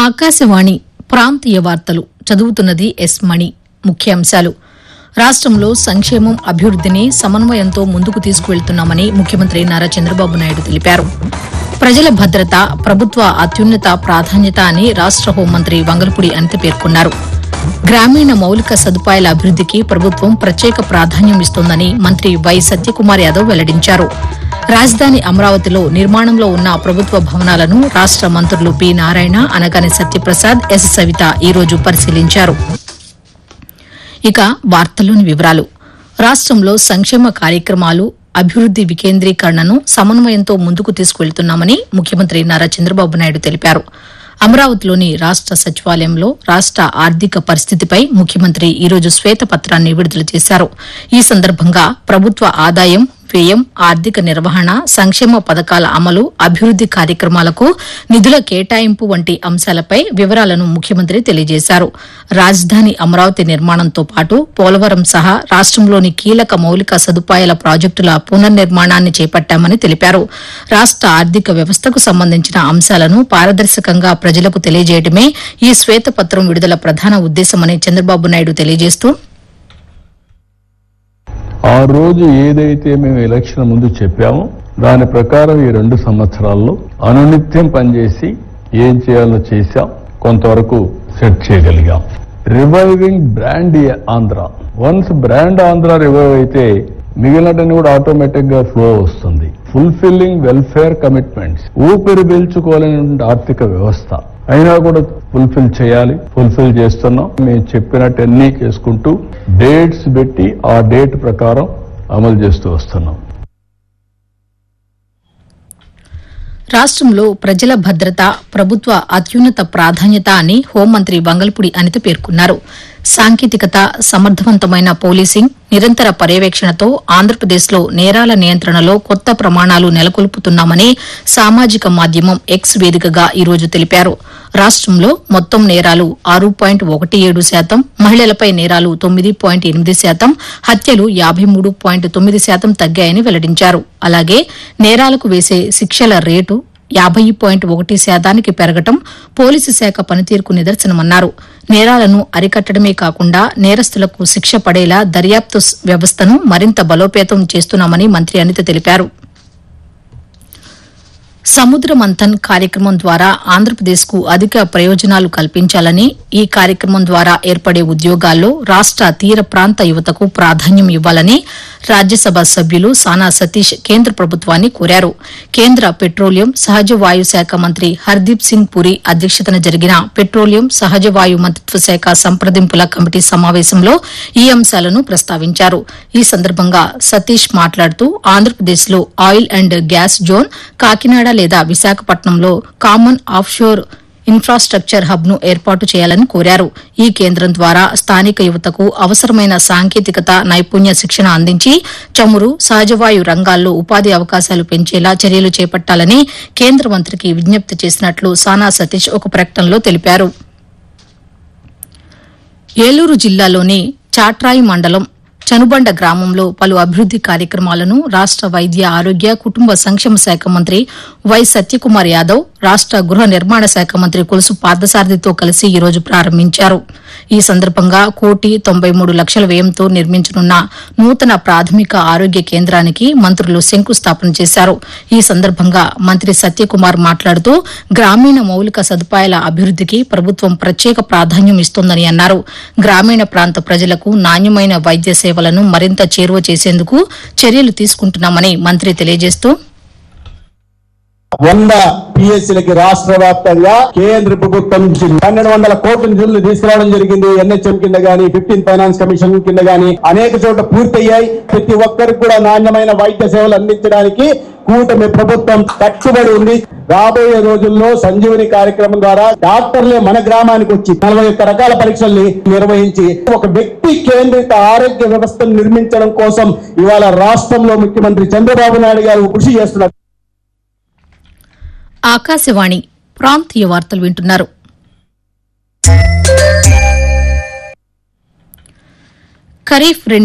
ఆకాశవాణి ప్రాంతీయ వార్తలు చదువుతున్నది ఎస్ మణి ముఖ్యాంశాలు రాష్ట్రంలో సంక్షేమం అభివృద్దిని సమన్వయంతో ముందుకు తీసుకువెళ్తున్నామని ముఖ్యమంత్రి నారా చంద్రబాబు నాయుడు తెలిపారు ప్రజల భద్రత ప్రభుత్వ అత్యున్నత ప్రాధాన్యత అని రాష్ట హోంమంత్రి వంగలపూడి అనిత పేర్కొన్నారు గ్రామీణ మౌలిక సదుపాయాల అభివృద్దికి ప్రభుత్వం ప్రత్యేక ప్రాధాన్యం ఇస్తోందని మంత్రి వై సత్యకుమార్ యాదవ్ వెల్లడించారు రాజధాని అమరావతిలో నిర్మాణంలో ఉన్న ప్రభుత్వ భవనాలను రాష్ట మంత్రులు పి నారాయణ అనగాని సత్యప్రసాద్ ఎస్ సవిత ఈ రోజు పరిశీలించారు ఇక వార్తల్లోని వివరాలు రాష్ట్రంలో సంక్షేమ కార్యక్రమాలు అభివృద్ది వికేంద్రీకరణను సమన్వయంతో ముందుకు తీసుకువెళ్తున్నామని ముఖ్యమంత్రి నారా చంద్రబాబు నాయుడు తెలిపారు అమరావతిలోని రాష్ట సచివాలయంలో రాష్ట ఆర్థిక పరిస్థితిపై ముఖ్యమంత్రి ఈరోజు శ్వేతపత్రాన్ని విడుదల చేశారు ఈ సందర్భంగా ప్రభుత్వ ఆదాయం వ్యయం ఆర్థిక నిర్వహణ సంక్షేమ పథకాల అమలు అభివృద్ది కార్యక్రమాలకు నిధుల కేటాయింపు వంటి అంశాలపై వివరాలను ముఖ్యమంత్రి తెలియజేశారు రాజధాని అమరావతి నిర్మాణంతో పాటు పోలవరం సహా రాష్టంలోని కీలక మౌలిక సదుపాయాల ప్రాజెక్టుల పునర్నిర్మాణాన్ని చేపట్టామని తెలిపారు రాష్ట ఆర్థిక వ్యవస్థకు సంబంధించిన అంశాలను పారదర్శకంగా ప్రజలకు తెలియజేయడమే ఈ శ్వేతపత్రం విడుదల ప్రధాన ఉద్దేశమని చంద్రబాబు నాయుడు తెలియజేస్తూ ఆ రోజు ఏదైతే మేము ఎలక్షన్ ముందు చెప్పామో దాని ప్రకారం ఈ రెండు సంవత్సరాల్లో అనునిత్యం పనిచేసి ఏం చేయాలో చేశాం కొంతవరకు సెట్ చేయగలిగాం reviving brand Andhra once brand Andhra revive అయితే మిగిలినటని కూడా ఆటోమేటిక్ గా ఫ్లో వస్తుంది ఫుల్ఫిల్లింగ్ వెల్ఫేర్ కమిట్మెంట్స్ ఊపిరి పీల్చుకోలేని ఆర్థిక వ్యవస్థ అయినా కూడా ఫుల్ఫిల్ చేయాలి ఫుల్ఫిల్ చేస్తున్నాం మేము చెప్పినట్టు అన్ని చేసుకుంటూ డేట్స్ పెట్టి ఆ డేట్ ప్రకారం అమలు చేస్తూ వస్తున్నాం రాష్ట్రంలో ప్రజల భద్రత ప్రభుత్వ అత్యున్నత ప్రాధాన్యత అని హోంమంత్రి వంగల్పూడి అనిత పేర్కొన్నారు సాంకేతికత సమర్థవంతమైన పోలీసింగ్ నిరంతర పర్యవేక్షణతో ఆంధ్రప్రదేశ్లో నేరాల నియంత్రణలో కొత్త ప్రమాణాలు నెలకొల్పుతున్నామని సామాజిక మాధ్యమం ఎక్స్ వేదికగా ఈరోజు తెలిపారు రాష్ట్రంలో మొత్తం నేరాలు ఆరు పాయింట్ ఒకటి ఏడు శాతం మహిళలపై నేరాలు తొమ్మిది పాయింట్ ఎనిమిది శాతం హత్యలు యాబై మూడు పాయింట్ తొమ్మిది శాతం తగ్గాయని వెల్లడించారు అలాగే నేరాలకు వేసే శిక్షల రేటు యాభై పాయింట్ ఒకటి శాతానికి పెరగటం పోలీసు శాఖ పనితీరుకు నిదర్శనమన్నారు నేరాలను అరికట్టడమే కాకుండా నేరస్తులకు శిక్ష పడేలా దర్యాప్తు స్- వ్యవస్థను మరింత బలోపేతం చేస్తున్నామని మంత్రి అనిత తెలిపారు సముద్ర మంథన్ కార్యక్రమం ద్వారా ఆంధ్రప్రదేశ్కు అధిక ప్రయోజనాలు కల్పించాలని ఈ కార్యక్రమం ద్వారా ఏర్పడే ఉద్యోగాల్లో రాష్ట తీర ప్రాంత యువతకు ప్రాధాన్యం ఇవ్వాలని రాజ్యసభ సభ్యులు సానా సతీష్ కేంద్ర ప్రభుత్వాన్ని కోరారు కేంద్ర పెట్రోలియం సహజ వాయు శాఖ మంత్రి హర్దీప్ సింగ్ పురి అధ్యక్షతన జరిగిన పెట్రోలియం సహజ వాయు మంత్రిత్వ శాఖ సంప్రదింపుల కమిటీ సమావేశంలో ఈ అంశాలను ప్రస్తావించారు ఈ సందర్భంగా సతీష్ మాట్లాడుతూ ఆంధ్రప్రదేశ్లో oil and gas zone Kakinada లేదా విశాఖపట్నంలో కామన్ ఆఫ్షోర్ ఇన్ఫ్రాస్ట్రక్చర్ హబ్ ను ఏర్పాటు చేయాలని కోరారు ఈ కేంద్రం ద్వారా స్థానిక యువతకు అవసరమైన సాంకేతికత నైపుణ్య శిక్షణ అందించి చమురు సహజవాయు రంగాల్లో ఉపాధి అవకాశాలు పెంచేలా చర్యలు చేపట్టాలని కేంద్ర మంత్రికి విజ్ఞప్తి చేసినట్లు సానా సతీష్ ఒక ప్రకటనలో తెలిపారు ఏలూరు జిల్లాలోని చాట్రాయి మండలం చనుబండ గ్రామంలో పలు అభివృద్ది కార్యక్రమాలను రాష్ట వైద్య ఆరోగ్య కుటుంబ సంక్షేమ శాఖ మంత్రి వై సత్యకుమార్ యాదవ్ రాష్ట గృహ నిర్మాణ శాఖ మంత్రి కొలుసు పార్థసారథితో కలిసి ఈ రోజు ప్రారంభించారు ఈ సందర్భంగా కోటి తొంభై మూడు లక్షల వ్యయంతో నిర్మించనున్న నూతన ప్రాథమిక ఆరోగ్య కేంద్రానికి మంత్రులు శంకుస్థాపన చేశారు ఈ సందర్భంగా మంత్రి సత్యకుమార్ మాట్లాడుతూ గ్రామీణ మౌలిక సదుపాయాల అభివృద్దికి ప్రభుత్వం ప్రత్యేక ప్రాధాన్యం ఇస్తోందని అన్నారు గ్రామీణ ప్రాంత ప్రజలకు నాణ్యమైన వైద్య సేవలను మరింత చేరువ చేసేందుకు చర్యలు తీసుకుంటున్నామని మంత్రి తెలియజేస్తూ వంద పిఎస్సీలకి రాష్ట్ర వ్యాప్తంగా కేంద్ర ప్రభుత్వం నుంచి పన్నెండు వందల కోట్ల నిధులు తీసుకురావడం జరిగింది ఎన్హెచ్ఎం కింద గానీ ఫిఫ్టీన్ ఫైనాన్స్ కమిషన్ కింద గానీ అనేక చోట్ల పూర్తయ్యాయి ప్రతి ఒక్కరికి కూడా నాణ్యమైన వైద్య సేవలు అందించడానికి కూటమి ప్రభుత్వం కట్టుబడి ఉంది రాబోయే రోజుల్లో సంజీవని కార్యక్రమం ద్వారా డాక్టర్లే మన గ్రామానికి వచ్చి నలభై ఒక్క రకాల పరీక్షల్ని నిర్వహించి ఒక వ్యక్తి కేంద్రిత ఆరోగ్య వ్యవస్థను నిర్మించడం కోసం ఇవాళ రాష్ట్రంలో ముఖ్యమంత్రి చంద్రబాబు నాయుడు గారు కృషి చేస్తున్నారు ఆకాశవాణి ప్రాంతీయ వార్తలు వింటున్నారు ఖరీఫ్ రెండు